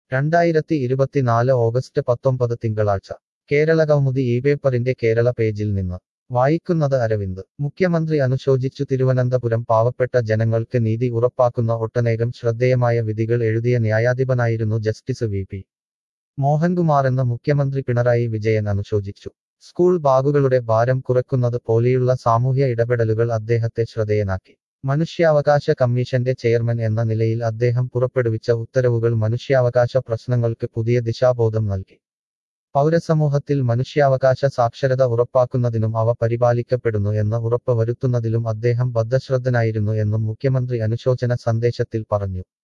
രണ്ടായിരത്തി ഇരുപത്തിനാല് ഓഗസ്റ്റ് പത്തൊമ്പത് തിങ്കളാഴ്ച കേരള കൗമുദി ഈ പേപ്പറിന്റെ കേരള പേജിൽ നിന്ന് വായിക്കുന്നത് അരവിന്ദ് മുഖ്യമന്ത്രി അനുശോചിച്ചു തിരുവനന്തപുരം പാവപ്പെട്ട ജനങ്ങൾക്ക് നീതി ഉറപ്പാക്കുന്ന ഒട്ടനേകം ശ്രദ്ധേയമായ വിധികൾ എഴുതിയ ന്യായാധിപനായിരുന്നു ജസ്റ്റിസ് വി പി മോഹൻകുമാറെന്ന് മുഖ്യമന്ത്രി പിണറായി വിജയൻ അനുശോചിച്ചു സ്കൂൾ ബാഗുകളുടെ ഭാരം കുറയ്ക്കുന്നത് പോലെയുള്ള സാമൂഹ്യ ഇടപെടലുകൾ അദ്ദേഹത്തെ ശ്രദ്ധേയനാക്കി മനുഷ്യാവകാശ കമ്മീഷന്റെ ചെയർമാൻ എന്ന നിലയിൽ അദ്ദേഹം പുറപ്പെടുവിച്ച ഉത്തരവുകൾ മനുഷ്യാവകാശ പ്രശ്നങ്ങൾക്ക് പുതിയ ദിശാബോധം നൽകി പൗരസമൂഹത്തിൽ മനുഷ്യാവകാശ സാക്ഷരത ഉറപ്പാക്കുന്നതിനും അവ പരിപാലിക്കപ്പെടുന്നു എന്ന് ഉറപ്പ് വരുത്തുന്നതിലും അദ്ദേഹം ബദ്ധശ്രദ്ധനായിരുന്നു എന്നും മുഖ്യമന്ത്രി അനുശോചന സന്ദേശത്തിൽ പറഞ്ഞു